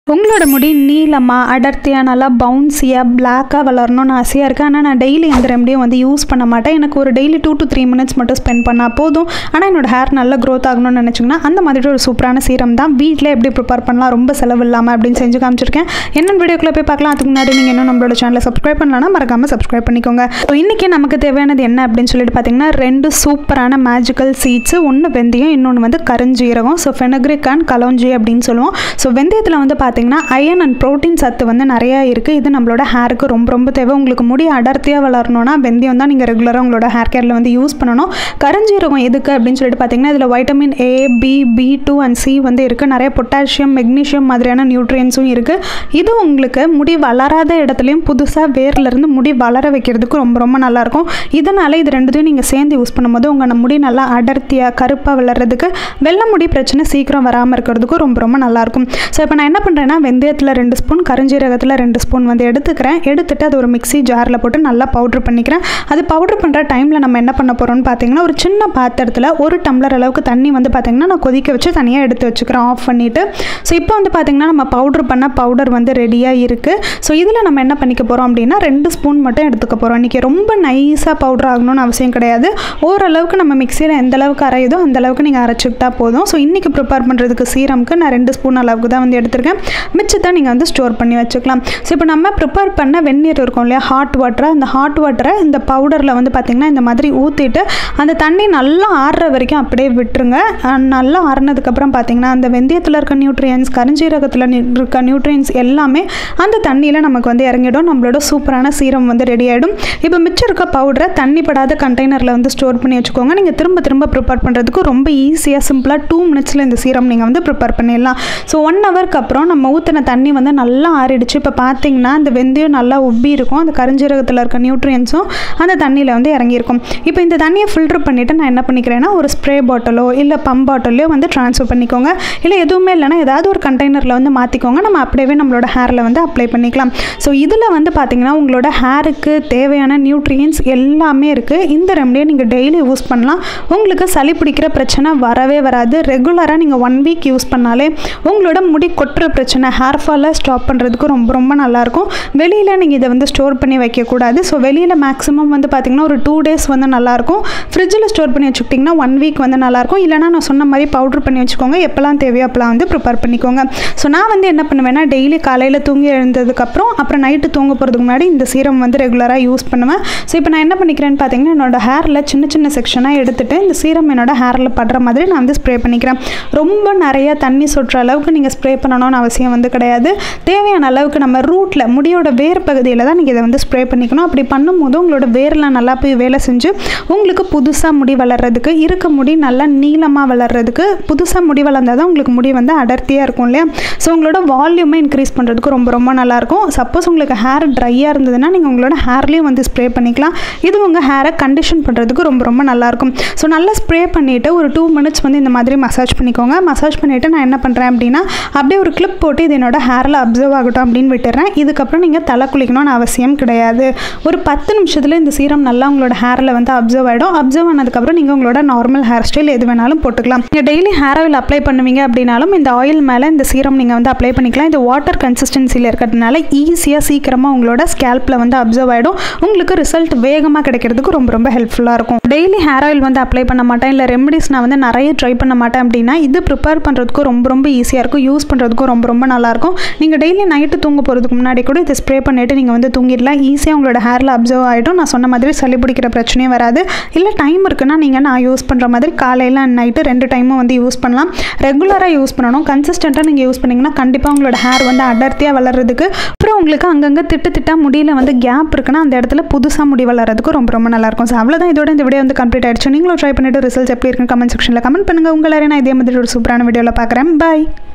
உங்களோட முடி நீளமாக அடர்த்தியாக நல்லா பவுன்சியாக பிளாக்காக வளரணும்னு ஆசையாக இருக்குது ஆனால் நான் டெய்லி எந்த ரெமடியும் வந்து யூஸ் பண்ண மாட்டேன் எனக்கு ஒரு daily two to three minutes மட்டும் ஸ்பெண்ட் பண்ணால் போதும் ஆனால் என்னோட ஹேர் நல்லா க்ரோத் ஆகணும்னு நினச்சிங்கன்னா அந்த மாதிரி ஒரு சூப்பரான சீரம் தான் வீட்டில் எப்படி ப்ரிப்பேர் பண்ணலாம் ரொம்ப செலவு இல்லாமல் அப்படின்னு செஞ்சு காமிச்சிருக்கேன் என்னென்ன வீடியோக்குள்ளே போய் பார்க்கலாம் அதுக்கு முன்னாடி நீங்கள் இன்னும் நம்மளோட சேனலை சப்ஸ்கிரைப் பண்ணலன்னா மறக்காமல் சப்ஸ்கிரைப் பண்ணிக்கோங்க ஸோ இன்றைக்கி நமக்கு தேவையானது என்ன அப்படின்னு சொல்லிட்டு பார்த்தீங்கன்னா ரெண்டு சூப்பரான மேஜிக்கல் சீட்ஸு ஒன்று வெந்தயம் இன்னொன்று வந்து கருஞ்சீரகம் ஸோ ஃபெனக்ரிக் அண்ட் கலோஞ்சி அப்படின்னு சொல்லுவோம் ஸோ வெந்தயத்தில் வந்து பார்த்தீங்கன்னா அயன் அண்ட் ப்ரோட்டீன் சத்து வந்து நிறையா இருக்குது இது நம்மளோட ஹேருக்கு ரொம்ப ரொம்ப தேவை உங்களுக்கு முடி அடர்த்தியாக வளரணும்னா வெந்தயம் தான் நீங்கள் ரெகுலராக உங்களோட ஹேர் கேரில் வந்து யூஸ் பண்ணணும் கருஞ்சீரகம் எதுக்கு அப்படின்னு சொல்லிட்டு பார்த்தீங்கன்னா இதில் vitamin A B B two and C வந்து இருக்குது நிறைய பொட்டாசியம் மெக்னீஷியம் மாதிரியான நியூட்ரியன்ஸும் இருக்குது இது உங்களுக்கு முடி வளராத இடத்துலையும் புதுசாக வேர்லேருந்து முடி வளர வைக்கிறதுக்கு ரொம்ப ரொம்ப நல்லாயிருக்கும் இதனால் இது ரெண்டுத்தையும் நீங்கள் சேர்ந்து யூஸ் பண்ணும்போது உங்கள் முடி நல்லா அடர்த்தியாக கருப்பாக வளர்கிறதுக்கு வெள்ளை முடி பிரச்சனை சீக்கிரம் வராமல் இருக்கிறதுக்கும் ரொம்ப ரொம்ப நல்லாயிருக்கும் ஸோ இப்போ நான் என்ன பண்ணுறேன்னா வெந்தயத்தில் ரெண்டு ஸ்பூன் கருஞ்சீரகத்தில் ரெண்டு ஸ்பூன் வந்து எடுத்துக்கிறேன் எடுத்துட்டு அது ஒரு மிக்ஸி ஜாரில் போட்டு நல்லா பவுட்ரு பண்ணிக்கிறேன் அது பவுட்ரு பண்ணுற டைமில் நம்ம என்ன பண்ண போகிறோம்னு பார்த்தீங்கன்னா ஒரு சின்ன பாத்திரத்தில் ஒரு டம்ளர் அளவுக்கு தண்ணி வந்து பார்த்திங்கன்னா நான் கொதிக்க வச்சு தனியாக எடுத்து வச்சுக்கிறேன் ஆஃப் பண்ணிவிட்டு ஸோ இப்போ வந்து பார்த்திங்கன்னா நம்ம பவுட்ரு பண்ண பவுடர் வந்து ரெடியாக இருக்குது ஸோ இதில் நம்ம என்ன பண்ணிக்க போகிறோம் அப்படின்னா ரெண்டு ஸ்பூன் மட்டும் எடுத்துக்க போகிறோம் இன்றைக்கி ரொம்ப நைஸாக பவுடர் ஆகணும்னு அவசியம் கிடையாது ஓரளவுக்கு நம்ம மிக்சியில் எந்த அளவுக்கு அரையுதோ அந்த அளவுக்கு நீங்கள் அரைச்சிக்கிட்டா போதும் ஸோ இன்றைக்கி ப்ரிப்பேர் பண்ணுறதுக்கு சீரம்க்கு நான் ரெண்டு ஸ்பூன் அளவுக்கு தான் வந்து எடுத்திருக்கேன் மிச்சத்தை நீங்கள் வந்து ஸ்டோர் பண்ணி வச்சுக்கலாம் ஸோ இப்போ நம்ம ப்ரிப்பேர் பண்ண வெந்நீர் இருக்கும் இல்லையா ஹாட் வாட்டரை அந்த ஹாட் வாட்டரை இந்த பவுடரில் வந்து பார்த்திங்கன்னா இந்த மாதிரி ஊற்றிட்டு அந்த தண்ணி நல்லா ஆறுற வரைக்கும் அப்படியே விட்டுருங்க அஹ் நல்லா ஆறுனதுக்கப்புறம் பார்த்திங்கன்னா அந்த வெந்தயத்தில் இருக்க நியூட்ரியன்ஸ் கருஞ்சீரகத்தில் நி- இருக்க நியூட்ரியன்ஸ் எல்லாமே அந்த தண்ணியில் நமக்கு வந்து இறங்கிடும் நம்மளோட சூப்பரான சீரம் வந்து ரெடி ஆகிடும் இப்போ மிச்சம் இருக்க பவுடரை தண்ணி படாத கண்டெய்னரில் வந்து ஸ்டோர் பண்ணி வச்சுக்கோங்க நீங்கள் திரும்ப திரும்ப ப்ரிப்பேர் பண்ணுறதுக்கு ரொம்ப ஈஸியாக சிம்பிளாக டூ மினிட்ஸில் இந்த சீரம் நீங்கள் வந்து ப்ரிப்பேர் பண்ணிடலாம் ஸோ ஒன் ஹவருக்கு அப்புறம் நம்ம ஊற்றின தண்ணி வந்து நல்லா ஆறிடுச்சு இப்போ பார்த்தீங்கன்னா அந்த வெந்தயம் நல்லா உப்பி இருக்கும் அந்த கருஞ்சீரகத்தில் இருக்க நியூட்ரியன்ஸும் அந்த தண்ணியில் வந்து இறங்கியிருக்கும் இப்போ இந்த தண்ணியை ஃபில்டர் பண்ணிவிட்டு நான் என்ன பண்ணிக்கிறேன்னா ஒரு ஸ்ப்ரே பாட்டிலோ இல்லை பம்ப் பாட்டிலோ வந்து ட்ரான்ஸ்ஃபர் பண்ணிக்கோங்க இல்லை எதுவுமே இல்லைன்னா ஏதாவது ஒரு கண்டெய்னரில் வந்து மாற்றிக்கோங்க நம்ம அப்படியே நம்மளோட ஹேரில் வந்து அப்ளை பண்ணிக்கலாம் ஸோ இதில் வந்து பார்த்தீங்கன்னா உங்களோட ஹேருக்கு தேவையான நியூட்ரியன்ஸ் எல்லாமே இருக்குது இந்த ரெமடியை நீங்கள் டெய்லி யூஸ் பண்ணலாம் உங்களுக்கு சளி பிடிக்கிற பிரச்சனை வரவே வராது ரெகுலராக நீங்கள் ஒன் வீக் யூஸ் பண்ணாலே உங்களோட முடி கொட்டுற பிரச்சனை ஹேர் ஃபாலை ஸ்டாப் பண்ணுறதுக்கு ரொம்ப ரொம்ப நல்லாயிருக்கும் வெளியில் நீங்கள் இதை வந்து ஸ்டோர் பண்ணி வைக்கக்கூடாது ஸோ வெளியில் மேக்ஸிமம் வந்து பார்த்திங்கன்னா ஒரு டூ டேஸ் வந்து நல்லாயிருக்கும் ஃப்ரிட்ஜில் ஸ்டோர் பண்ணி வச்சுக்கிட்டிங்கன்னா ஒன் வீக் வந்து நல்லாயிருக்கும் இல்லைனா நான் சொன்ன மாதிரி பவுட்ரு பண்ணி வச்சுக்கோங்க எப்போல்லாம் தேவையோ அப்போலாம் வந்து ப்ரிப்பேர் பண்ணிக்கோங்க ஸோ நான் வந்து என்ன பண்ணுவேன்னா டெய்லி காலையில் தூங்கி எழுந்ததுக்கப்புறம் அப்புறம் நைட்டு தூங்க போகிறதுக்கு முன்னாடி இந்த சீரம் வந்து ரெகுலராக யூஸ் பண்ணுவேன் ஸோ இப்போ நான் என்ன பண்ணிக்கிறேன்னு பார்த்தீங்கன்னா என்னோட ஹேரில் சின்ன சின்ன செக்ஷனாக எடுத்துகிட்டு இந்த சீரம் என்னோட ஹேரில் படுற மாதிரி நான் வந்து ஸ்ப்ரே பண்ணிக்கிறேன் ரொம்ப நிறைய தண்ணி சொட்டுற அளவுக்கு நீங்கள் ஸ்ப்ரே பண்ணணும்னு அவசியம் வந்து கிடையாது தேவையான அளவுக்கு நம்ம ரூட்டில் முடியோட வேர் பகுதியில் தான் நீங்கள் இதை வந்து ஸ்ப்ரே பண்ணிக்கணும் அப்படி பண்ணும்போது உங்களோட வேர்லாம் நல்லா போய் வேலை செஞ்சு உங்களுக்கு புதுசாக முடி வளர்கிறதுக்கு இருக்க முடி நல்லா நீளமாக வளர்கிறதுக்கு புதுசாக முடி வளர்ந்தால் தான் உங்களுக்கு முடி வந்து அடர்த்தியாக இருக்கும் இல்லையா ஸோ உங்களோட வால்யூமை இன்க்ரீஸ் பண்ணுறதுக்கு ரொம்ப ரொம்ப நல்லாயிருக்கும் சப்போஸ் உங்களுக்கு ஹேர் ட்ரையாக இருந்ததுன்னா நீங்கள் உங்களோட ஹேர்லேயும் வந்து ஸ்ப்ரே பண்ணிக்கலாம் இது உங்கள் ஹேரை கண்டிஷன் பண்ணுறதுக்கு ரொம்ப ரொம்ப நல்லாயிருக்கும் ஸோ நல்லா ஸ்ப்ரே பண்ணிவிட்டு ஒரு டூ மினிட்ஸ் வந்து இந்த மாதிரி மசாஜ் பண்ணிக்கோங்க மசாஜ் பண்ணிவிட்டு நான் என்ன பண்ணுறேன் அப்படின்னா அப்படியே ஒரு கிளிப் போட்டு இது என்னோட ஹேரில் அப்சர்வ் ஆகட்டும் அப்படின்னு விட்டுறேன் இதுக்கப்புறம் நீங்கள் தலை குளிக்கணும்னு அவசியம் கிடையாது ஒரு பத்து நிமிஷத்தில் இந்த சீரம் நல்லா உங்களோட ஹேரில் வந்து அப்சர்வ் ஆகிடும் அப்சர்வ் ஆனதுக்கப்புறம் நீங்கள் உங்களோட நார்மல் ஹேர் ஸ்டைல் எது வேணாலும் போட்டுக்கலாம் நீங்கள் டெய்லி ஹேர் ஆயில் அப்ளை பண்ணுவீங்க அப்படின்னாலும் இந்த ஆயில் மேலே இந்த சீரம் நீங்கள் வந்து அப்ளை பண்ணிக்கலாம் இது வாட்டர் கன்சிஸ்டன்சியில் இருக்கிறதுனால ஈஸியாக சீக்கிரமாக உங்களோட ஸ்கேல்பில் வந்து அப்சர்வ் ஆகிடும் உங்களுக்கு ரிசல்ட் வேகமாக கிடைக்கிறதுக்கு ரொம்ப ரொம்ப ஹெல்ப்ஃபுல்லாக இருக்கும் டெய்லி ஹேர் ஆயில் வந்து அப்ளை பண்ண மாட்டேன் இல்லை ரெமடிஸ் நான் வந்து நிறைய ட்ரை பண்ண மாட்டேன் அப்படின்னா இது ப்ரிப்பேர் பண்ணுறதுக்கும் ரொம்ப ரொம்ப ஈஸியாக இருக்கும் யூஸ் பண்ணுறதுக்கும் ரொம்ப ரொம்ப நல்லாயிருக்கும் நீங்கள் டெய்லி நைட்டு தூங்க போகிறதுக்கு முன்னாடி கூட இதை ஸ்ப்ரே பண்ணிவிட்டு நீங்கள் வந்து தூங்கிடலாம் ஈஸியாக உங்களோட ஹேரில் அப்சர்வ் ஆகிடும் நான் சொன்ன மாதிரி சளி பிடிக்கிற பிரச்சனையும் வராது இல்லை டைம் இருக்குன்னா நீங்கள் நான் யூஸ் பண்ணுற மாதிரி காலையில் அண்ட் நைட்டு ரெண்டு டைமும் வந்து யூஸ் பண்ணலாம் ரெகுலராக யூஸ் பண்ணணும் கன்சிஸ்டண்ட்டாக நீங்கள் யூஸ் பண்ணிங்கன்னா கண்டிப்பாக உங்களோட ஹேர் வந்து அடர்த்தியாக வளர்கிறதுக்கு அப்புறம் உங்களுக்கு அங்கங்கே திட்டு திட்டா முடியல வந்து கேப் இருக்குன்னா அந்த இடத்துல புதுசாக முடி வளர்கிறதுக்கு ரொம்ப ரொம்ப நல்லாயிருக்கும் ஸோ அவ்வளோதான் இதோட இந்த வீடியோ வந்து கம்ப்ளீட் ஆயிடுச்சு நீங்களும் ட்ரை பண்ணிட்டு ரிசல்ட்ஸ் எப்படி இருக்குன்னு கமெண்ட் செக்ஷனில் கமெண்ட் பண்ணுங்கள் உங்களை நான் இதே மாதிரி ஒரு சூப்பரான வீடியோவில் பார்க்குறேன் பாய்